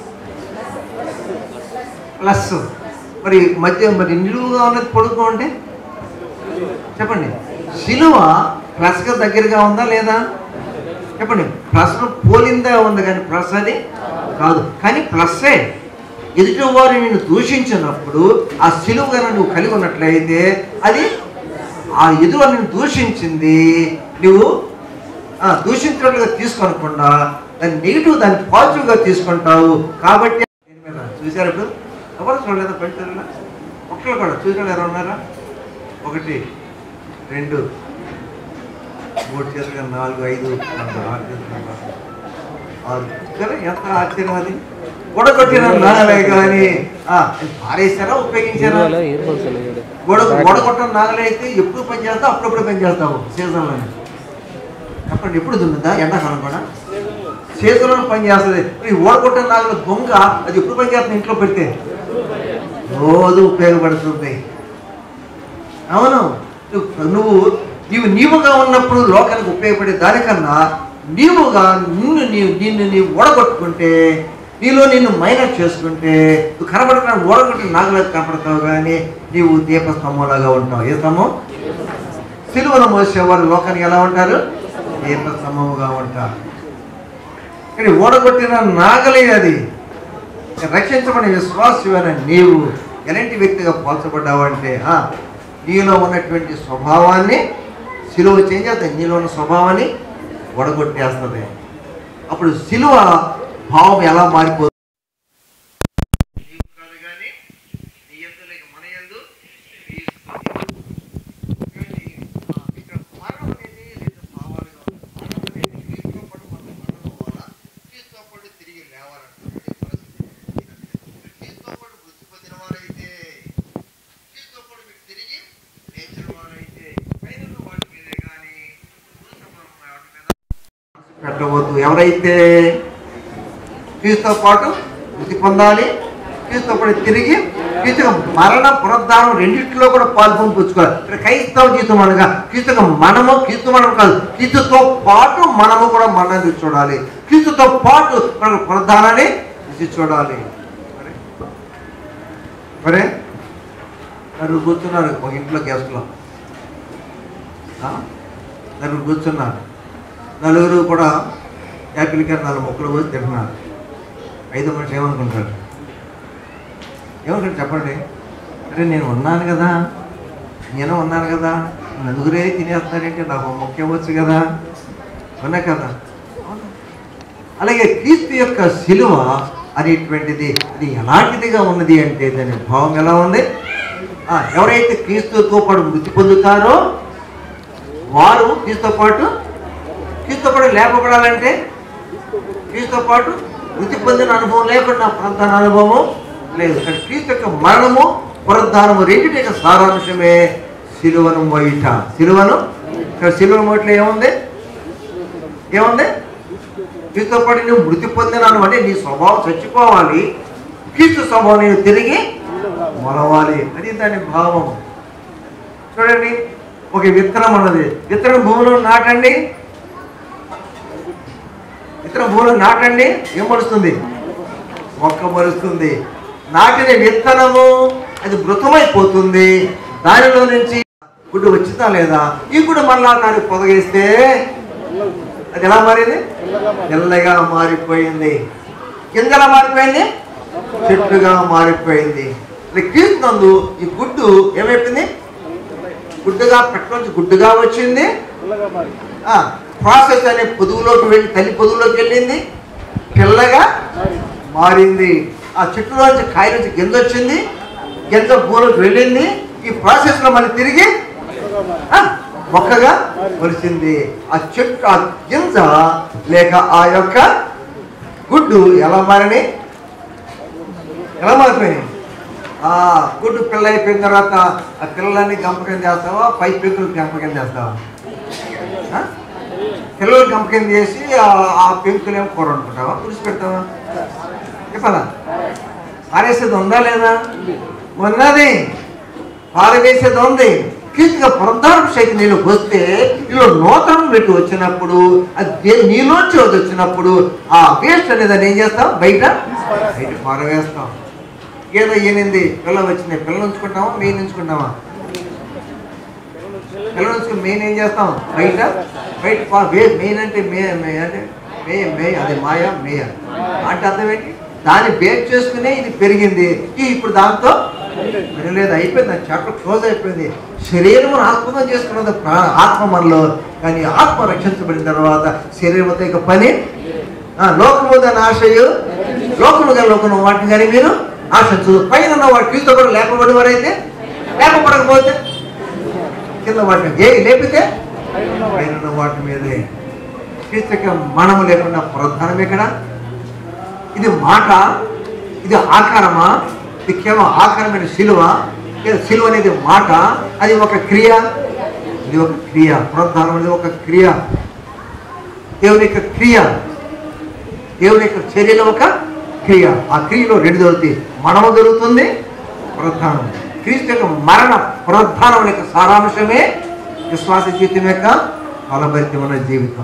ప్లస్ మరి మధ్య మరి నిలువుగా ఉన్నది పొడుగుగా ఉంటే చెప్పండి సిలువ ప్లస్గా దగ్గరగా ఉందా లేదా చెప్పండి ప్లస్ పోలిందా ఉంది కానీ ప్లస్ అది కాదు కానీ ప్లస్సే ఎదుటి వారు నిన్ను దూషించినప్పుడు ఆ సిలువ కనుక నువ్వు కలిగి ఉన్నట్లయితే అది ఆ ఎదురు నిన్ను దూషించింది నువ్వు ఆ, దూషించినట్లుగా తీసుకోనకుండా దాన్ని నెగిటివ్ దాన్ని పాజిటివ్గా తీసుకుంటావు కాబట్టి దీని మీద చూసారు ఇప్పుడు ఎవరు చూడలేదా పెంచారా ఒక్కరు కూడా చూసిన ఎవరు ఉన్నారా ఒకటి రెండు మూడు చేతులుగా నాలుగు ఐదు నాలుగు, ఆరు చేతులుగా ఆరు సరే ఎంత ఆశ్చర్యం అది గొడగొట్టిన నాగలే కానీ ఆ, అది పారేశారా ఉపయోగించారా ఇయర్ ఫోన్స్ గొడ గొడగొట్టిన నాగలే అయితే ఎప్పుడు పని చేస్తావు అప్పుడప్పుడు పని చేస్తావు సీజన్లోనే చెప్పండి ఎప్పుడు దున్నుద్దా ఎండాకాలం కూడా చేతిలో పని చేస్తుంది ఈ ఓడగొట్టిన నాగలు దొంగ అది ఎప్పుడు పని చేస్తుంది ఇంట్లో పెడితే రోజు ఉపయోగపడుతుంది అవును నువ్వు- నువ్వు నీవు నీవుగా ఉన్నప్పుడు లోకానికి ఉపయోగపడే దానికన్నా నీవుగా నిన్ను నీవు నిన్ను నీవు ఓడగొట్టుకుంటే నీలో నిన్ను మైనస్ చేసుకుంటే నువ్వు కనబడుతున్న ఓడగొట్టిన నాగలకు కనపడతావు కానీ నీవు దీపస్తంభంలాగా ఉంటావు ఏ స్తంభం సిలువను మోసేవారు లోకానికి ఎలా ఉంటారు దీపస్తంభముగా ఉంటారు కానీ ఓడగొట్టిన నాగలే అది రక్షించబడిన విశ్వాసమైన నీవు ఎలాంటి వ్యక్తిగా పోల్చబడ్డావంటే ఆ, నీలో ఉన్నటువంటి స్వభావాన్ని సిలువ చేంజ్ చేస్తుంది నీలో ఉన్న స్వభావాన్ని ఒడగొట్టేస్తుంది అప్పుడు సిలువ భావం ఎలా మారిపోతుంది నీవు కాదు కానీ నీ యందు లేక మన యందు క్రీస్తు. కాబట్టి, ఆ, ఇక్కడ మరణం అనేది రెండు భావాలుగా ఉంది. మరణం అనేది క్రీస్తుతో పాటు మనం మరణం అవ్వాలా? క్రీస్తుతో పాటు తిరిగి లేవాలంటారు. ఇది పరిస్థితి. క్రీస్తుతో పాటు మృతి పొందిన వారైతే క్రీస్తుతో పాటు మీరు తిరిగి లేచిన వారైతే పైన ఉన్న వాటి మీదే కానీ భూసంబంధం వాటి మీద పెట్టవద్దు ఎవరైతే క్రీస్తుతో పాటు మృతి పొందాలి క్రీస్తుతో పాటు తిరిగి క్రీస్తు యొక్క మరణ పునరుద్ధానం రెండింటిలో కూడా పాల్గొని పుచ్చుకోవాలి ఇక్కడ క్రైస్తవ జీవితం అనగా క్రీస్తు యొక్క మనము క్రీస్తు మనం కాదు క్రీస్తుతో పాటు మనము కూడా మరణాన్ని చూడాలి క్రీస్తుతో పాటు మన పునరుద్ధానాన్ని రుచి చూడాలి మరి మరే నలుగురు కూర్చున్నారు ఒక ఇంట్లో గెస్ట్లో నలుగురు కూర్చున్నారు నలుగురు కూడా యాపిల్ కాయ నాలుగు మొక్కలు పోసి తింటున్నారు ఐదో మనిషి ఏమనుకుంటాడు ఏమనుకుంటాడు చెప్పండి అరే నేను ఉన్నాను కదా నేను ఉన్నాను కదా నలుగురే తినేస్తానంటే నాకు ఒక మొక్క ఇవ్వచ్చు కదా ఉన్నా కదా అవును. అలాగే క్రీస్తు యొక్క శిలువ అనేటువంటిది అది ఎలాంటిదిగా ఉన్నది అంటే దాని భావం ఎలా ఉంది ఆ, ఎవరైతే క్రీస్తుతో పాటు మృతి పొందుతారో వారు క్రీస్తుతో పాటు క్రీస్తుతో పాటు లేపబడాలంటే క్రీస్తుతో పాటు మృతి పొందిన అనుభవం లేకుండా పునరుద్ధాన అనుభవం లేదు కానీ క్రీస్తు యొక్క మరణము పునరుద్ధానము రెండింటి యొక్క సారాంశమే సిలువను మోయిట సిలువను ఇక్కడ సిలువను మోయిట్లో ఏముంది ఏముంది క్రీస్తుతో పాటు నువ్వు మృతి పొందినాను అంటే నీ స్వభావం చచ్చిపోవాలి క్రీస్తు స్వభావం నేను తిరిగి మొలవాలి అది దాని భావం చూడండి ఒక విత్తనం అన్నది విత్తనం భూమిలో నాటండి విత్తనం భూమిలో నాటండి ఏం మలుస్తుంది మొక్క మలుస్తుంది నాటిన విత్తనము అది మృతమైపోతుంది దానిలో నుంచి గుడ్డు వచ్చిందా లేదా ఈ గుడ్డు మళ్ళా దానికి పొదగేస్తే అది ఎలా మారింది తెల్లగా మారిపోయింది కింద ఎలా మారిపోయింది చెట్టుగా మారిపోయింది మరి క్రీస్తునందు ఈ గుడ్డు ఏమైపోయింది గుడ్డుగా పెట్టడానికి గుడ్డుగా వచ్చింది ఆ, ప్రాసెస్ అనే పొదుగులోకి వెళ్ళి తల్లి పొదుగులోకి వెళ్ళింది పిల్లగా మారింది ఆ చెట్టులో నుంచి కాయ నుంచి గింజ వచ్చింది గింజ భూలోకి వెళ్ళింది ఈ ప్రాసెస్ లో మళ్ళీ తిరిగి ఆ, మొక్కగా మొలిచింది ఆ చెట్టు ఆ గింజ లేక ఆ యొక్క గుడ్డు ఎలా మారని ఎలా మారిపోయినాయి ఆ గుడ్డు పిల్ల అయిపోయిన తర్వాత ఆ పిల్లలన్నీ గంపకం చేస్తావా పై పెంకులు గంపకం చేస్తావా ఆ? పిల్లలు గంపకం చేసి ఆ- ఆ పెంకులేమో కూర వండుకుంటావా పులుసు పెడతావా చెప్పాలా పారేసేది ఉందా లేదా ఉన్నది పాలు వేసేది ఉంది క్రీస్తుగా ప్రధాన శక్తి నీళ్ళు వస్తే నీలో నూతనం పెట్టి వచ్చినప్పుడు అది దే- నీలోంచి అది వచ్చినప్పుడు ఆ వేస్ట్ అనేది దాన్ని ఏం చేస్తాం బయట బయట పారవేస్తాం ఏదో ఏనింది పిల్ల వచ్చింది పిల్లలు ఉంచుకుంటామా మెయిన్ ఉంచుకుంటామా పిల్లలు ఉంచుకుని మెయిన్ ఏం చేస్తాం బయట బయట పా- వే మెయిన్ అంటే మే మే అంటే మే మే అది మాయ మేయ అంటే అర్థం ఏంటి దాన్ని బేక్ చేసుకునే ఇది పెరిగింది ఈ ఇప్పుడు దాంతో మరి లేదు అయిపోయింది ఆ చాప్టర్ క్లోజ్ అయిపోయింది శరీరం ఆత్మగా చేసుకున్నది ప్రాణ ఆత్మ మనలో కానీ ఆత్మ రక్షించబడిన తర్వాత శరీరంతో ఇక పని ఆ, లోకము దాని ఆశయు లోకము గల లోకము వాటిని కానీ మీరు ఆశించదు పైన ఉన్న వాటి క్రీస్తు కూడా లేపబడి వారైతే లేపబడకపోతే కింద వాటిని ఏ లేపితే పైన ఉన్న వాటి మీదే క్రీస్తు యొక్క మనము లేకుండా ప్రధానం ఎక్కడ ఇది మాట ఇది ఆకారమా ఇది కేవలం ఆకారమైన శిలువ లేదా శిలువ అనేది మాట అది ఒక క్రియ ఇది ఒక క్రియ పునరుద్ధానం అనేది ఒక క్రియ దేవుని యొక్క క్రియ దేవుని యొక్క చర్యలో ఒక క్రియ ఆ క్రియలో రెండు జరుగుతాయి మనము జరుగుతుంది పునరుద్ధానం క్రీస్తు యొక్క మరణ పునరుద్ధానం యొక్క సారాంశమే విశ్వాస జీవితం యొక్క ఫలభరితమైన జీవితం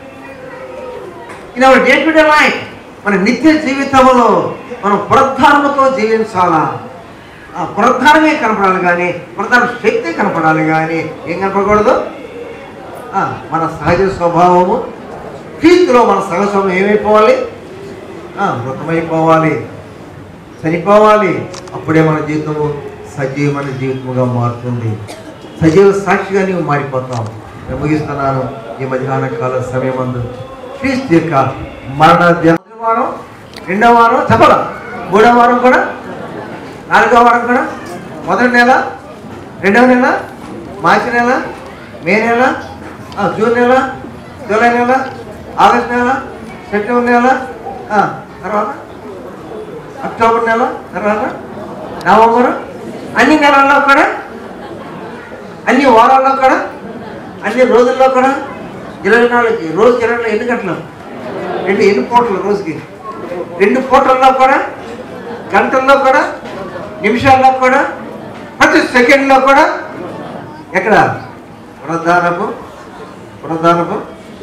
in our day to day life మన నిత్య జీవితంలో మనం పునరుద్ధానముతో జీవించాలా ఆ పునరుద్ధానమే కనపడాలి కానీ పునరుద్ధాన శక్తి కనపడాలి కానీ ఏం కనపడకూడదు ఆ, మన సహజ స్వభావము క్రీస్తులో మన సహజ స్వభావం ఏమైపోవాలి ఆ, మృతమైపోవాలి చనిపోవాలి అప్పుడే మన జీవితము సజీవమైన జీవితముగా మారుతుంది సజీవ సాక్షిగా నీవు మారిపోతావు నేను ముగిస్తున్నాను ఈ మధ్యాహ్న కాల సమయమందు క్రీస్తు యొక్క మరణ దిన- మొదటి వారం రెండవ వారం చెప్పల మూడవ వారం కూడా నాలుగవ వారం కూడా మొదటి నెల రెండవ నెల మార్చి నెల మే నెల ఆ, జూన్ నెల జూలై నెల ఆగస్ట్ నెల సెప్టెంబర్ నెల ఆ, తర్వాత అక్టోబర్ నెల తర్వాత నవంబర్ అన్ని నెలల్లో కూడా అన్ని వారాల్లో కూడా అన్ని రోజుల్లో కూడా ఇరవై నాలుగు రోజుకి ఇరవై నాలుగు ఎన్ని గంటలు రెండు ఎన్ని పూటలు రోజుకి రెండు పూటల్లో కూడా గంటల్లో కూడా నిమిషాల్లో కూడా ప్రతి సెకండ్లో కూడా ఎక్కడ ప్రధానపు ప్రధానపు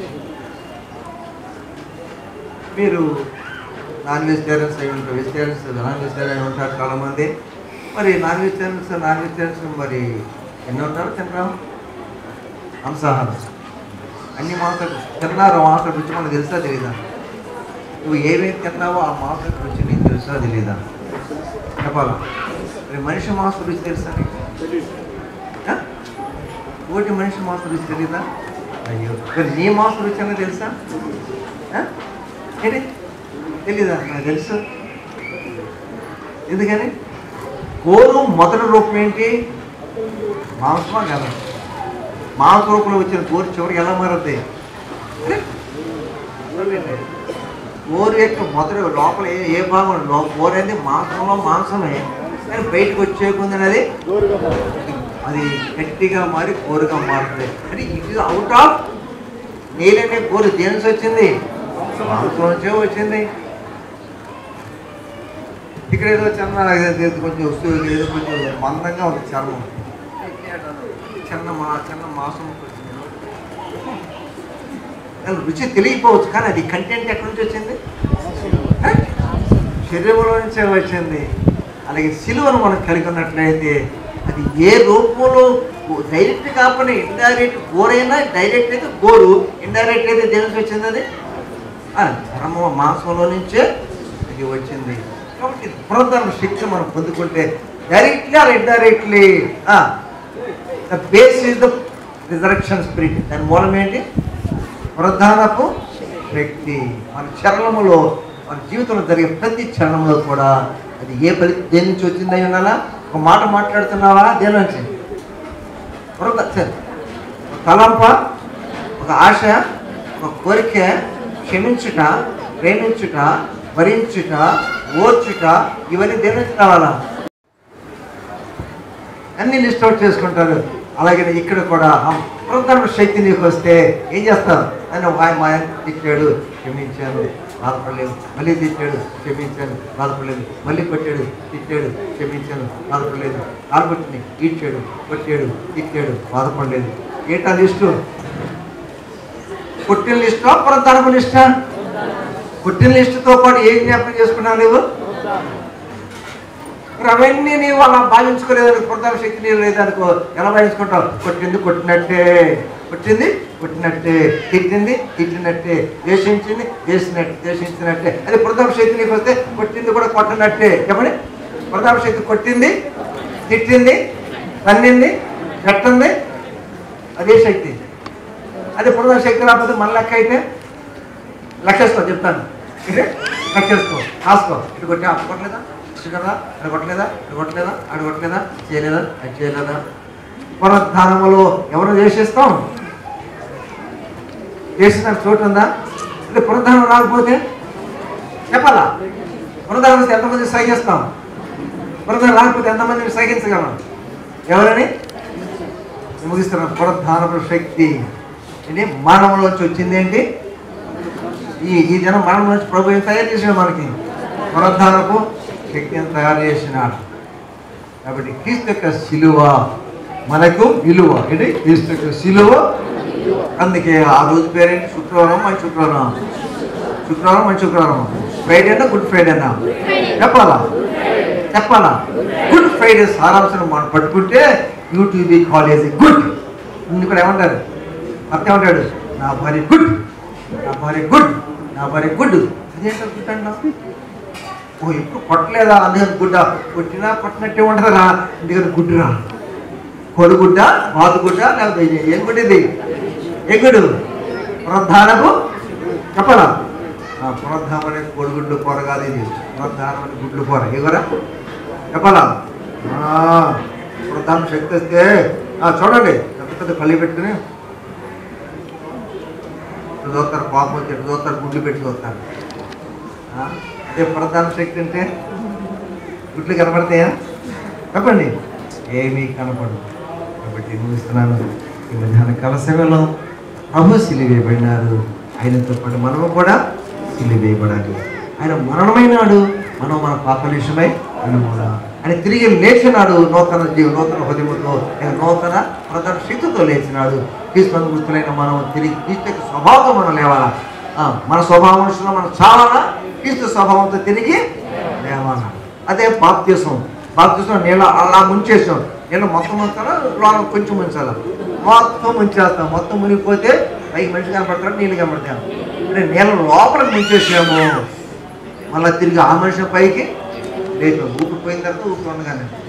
మీరు నాన్ వెజిటేరియన్స్ అయి ఉంటారు వెజిటేరియన్స్ నాన్ వెజిటేరియన్ అయి ఉంటారు చాలామంది మరి నాన్ వెజిటేరియన్స్ నాన్ వెజిటేరియన్స్ మరి ఎన్ని ఉంటారు తింటాం మాంసాహారం అన్ని మాంసాలు తిన్నారు మాంసం రుచి మనకు తెలుసా తెలీదా నువ్వు ఏమేమి తిన్నావో ఆ మాంసం రుచి నీకు తెలుసా తెలీదా చెప్పాలా మరి మనిషి మాంసం రుచి తెలుసా నీకు ఆ? ఓటి మనిషి మాంసం రుచి తెలీదా అయ్యో మరి నీ మాంసం రుచి అన్న తెలుసా ఆ? ఏంటి తెలీదా నాకు తెలుసు ఎందుకని కోరు మొదటి రూపం ఏంటి మాంసమా కదా మాంస రూపంలో వచ్చిన కోరు చివరికి ఎలా మారుద్ది అరే, చూడండి. కోరు యొక్క మొదటి లోపల ఏ ఏ భాగం లో కోరు అనేది మాంసంలో మాంసమే కానీ బయటకు వచ్చే కొంది అది అది గట్టిగా మారి కోరుగా మారుతుంది అంటే ఇట్ ఇస్ అవుట్ ఆఫ్ నీళ్ళనే కోరు దేని నుంచి వచ్చింది మాంసం నుంచే వచ్చింది ఇక్కడ ఏదో చిన్న ఏదో కొంచెం వస్తువు ఏదో కొంచెం మందంగా ఉంది చర్మం చిన్న మా చిన్న మాంసం వచ్చింది దాని రుచి తెలియకపోవచ్చు కానీ అది కంటెంట్ ఎక్కడి నుంచి వచ్చింది హ? శరీరంలో నుంచే వచ్చింది అలాగే సిలువను మనం కలిగి ఉన్నట్లయితే అది ఏ రూపంలో డైరెక్ట్ కాకపోయినా ఇండైరెక్ట్ గోరైనా డైరెక్ట్ అయితే గోరు ఇండైరెక్ట్ అయితే దేని నుంచి వచ్చింది అది ఆ, చర్మ మాంసంలో నుంచే ఇది వచ్చింది కాబట్టి పునరుద్ధరణ శక్తి మనం పొందుకుంటే directly or indirectly the base is the resurrection spirit దాని మూలం ఏంటి పునరుద్ధానపు శక్తి మన చరణములో మన జీవితంలో జరిగే ప్రతి చరణంలో కూడా అది ఏ ఫలి దేని నుంచి వచ్చిందని ఉండాలా ఒక మాట మాట్లాడుతున్నావా దేని నుంచి పునరుద్ధ సరే. ఒక తలంప ఒక ఆశ ఒక కోరిక క్షమించుట ప్రేమించుట భరించుట ఓర్చుట ఇవన్నీ దేని నుంచి రావాలా అన్ని లిస్ట్ అవుట్ చేసుకుంటారు అలాగే ఇక్కడ కూడా పునరుద్ధరణ శక్తి నీకు వస్తే ఏం చేస్తావు అని ఒక ఆయన మా ఆయన తిట్టాడు క్షమించాను బాధపడలేదు మళ్ళీ తిట్టాడు క్షమించాను బాధపడలేదు మళ్ళీ కొట్టాడు తిట్టాడు క్షమించాను బాధపడలేదు ఆడబట్టిని ఈడ్చాడు కొట్టాడు తిట్టాడు బాధపడలేదు ఏంటా లిస్టు పుట్టిన లిస్టా పునరుద్ధరణ లిస్టా పుట్టిన లిస్టుతో పాటు ఏం జ్ఞాపకం చేసుకున్నావు నువ్వు మరి అవన్నీ నీవు అలా భావించుకోలేదు పునరుద్ధరణ శక్తి నీవు లేదనుకో ఎలా భావించుకుంటావు కొట్టింది కొట్టినట్టే కొట్టింది కొట్టినట్టే తిట్టింది తిట్టినట్టే దేశించింది దేశినట్టు దేశించినట్టే అది పునరుద్ధరణ శక్తి నీకు వస్తే కొట్టింది కూడా కొట్టనట్టే చెప్పండి పునరుద్ధరణ శక్తి కొట్టింది తిట్టింది తన్నింది కట్టింది అదే శక్తి అదే పునరుద్ధరణ శక్తి రాకపోతే మన లెక్క అయితే లెక్కేసుకో చెప్తాను అంటే లెక్కేసుకో రాసుకో ఇటు కొట్టా అటు కొట్టలేదా ఇటు కదా అటు కొట్టలేదా ఇటు కొట్టలేదా అటు కొట్టలేదా చేయలేదా అది చేయలేదా పునరుద్ధానములో ఎవరు చేసేస్తాం చేసిన చోటు ఉందా అంటే పునరుద్ధానం రాకపోతే చెప్పాలా పునరుద్ధానం వస్తే ఎంతమంది సహిస్తాం పునరుద్ధానం రాకపోతే ఎంతమందిని సహించగలం ఎవరని ముగిస్తున్న పునరుద్ధానపు శక్తి ఇది మానవులోంచి వచ్చింది ఏంటి ఈ ఈ దినం మరణం నుంచి ప్రభు ఏం తయారు చేసాడు మనకి పునరుద్ధానపు శక్తిని తయారు చేసినాడు కాబట్టి క్రీస్తు యొక్క శిలువ మనకు విలువ ఏంటి క్రీస్తు యొక్క శిలువ అందుకే ఆ రోజు పేరేంటి శుక్రవారం మంచి శుక్రవారం శుక్రవారం మంచి శుక్రవారం ఫ్రైడే అన్నా గుడ్ ఫ్రైడే అన్నా చెప్పాలా చెప్పాలా గుడ్ ఫ్రైడే సారాంశం మనం పట్టుకుంటే యూటీబీ కాలేజ్ గుడ్ ఇందుకు కూడా ఏమంటారు అర్థం ఏమంటాడు నా భార్య గుడ్ నా భార్య గుడ్ నా భార్య గుడ్ అదేంటో గుడ్ అంటావు ఓ ఎప్పుడు కొట్టలేదా అందుకని గుడ్డ కొట్టినా కొట్టినట్టే ఉండదురా ఎందుకని గుడ్డురా కొడుగుడ్డ బాతుగుడ్డ లేకపోతే ఇది ఏం గుడ్డ ఇది ఏ గుడ్డు పునరుద్ధానము చెప్పాలా ఆ పునరుద్ధానం అనేది కోడిగుడ్లు కూర కాదు ఇది పునరుద్ధానం అనేది గుడ్లు కూర ఎగురా చెప్పాలా ఆ, పునరుద్ధానం శక్తి వస్తే ఆ, చూడండి పెద్ద పెద్ద కళ్ళు పెట్టుకుని ఇటు చూస్తారు కోపం వచ్చి ఇటు చూస్తారు గుడ్లు పెట్టి చూస్తారు ఆ, అదే పునరుద్ధానం శక్తి అంటే గుడ్లు కనపడతాయా చెప్పండి ఏమీ కనపడదు కాబట్టి ముగిస్తున్నాను ఈ మధ్యాహ్న కాల సమయంలో ప్రభు సిలివేయబడినారు ఆయనతో పాటు మనము కూడా సిలివేయబడాలి ఆయన మరణమైనాడు మనం మన పాపల విషయమై ఆయన కూడా ఆయన తిరిగి లేచినాడు నూతన జీవ నూతన హృదయముతో ఆయన నూతన ప్రధాన శక్తితో లేచినాడు క్రీస్తు గుర్తులైన మనం తిరిగి క్రీస్తు యొక్క స్వభావంతో మనం లేవాలా ఆ, మన స్వభావం విషయంలో మనం చాలానా క్రీస్తు స్వభావంతో తిరిగి లేవాలా అదే బాప్తీసం బాప్తీసం నీళ్ళ అలా ముంచేసాం నీళ్ళ మొత్తం ముంచాలా లోన కొంచెం ముంచాలా మొత్తం ముంచేస్తాం మొత్తం మునిగిపోతే పైకి మనిషి కనపడతాడు నీళ్ళు కనపడతాం అంటే నీళ్ళ లోపలికి ముంచేసాము మళ్ళీ తిరిగి ఆ మనిషి పైకి లేదు ఊపిరి పోయిన తర్వాత ఊపిరి ఉండగానే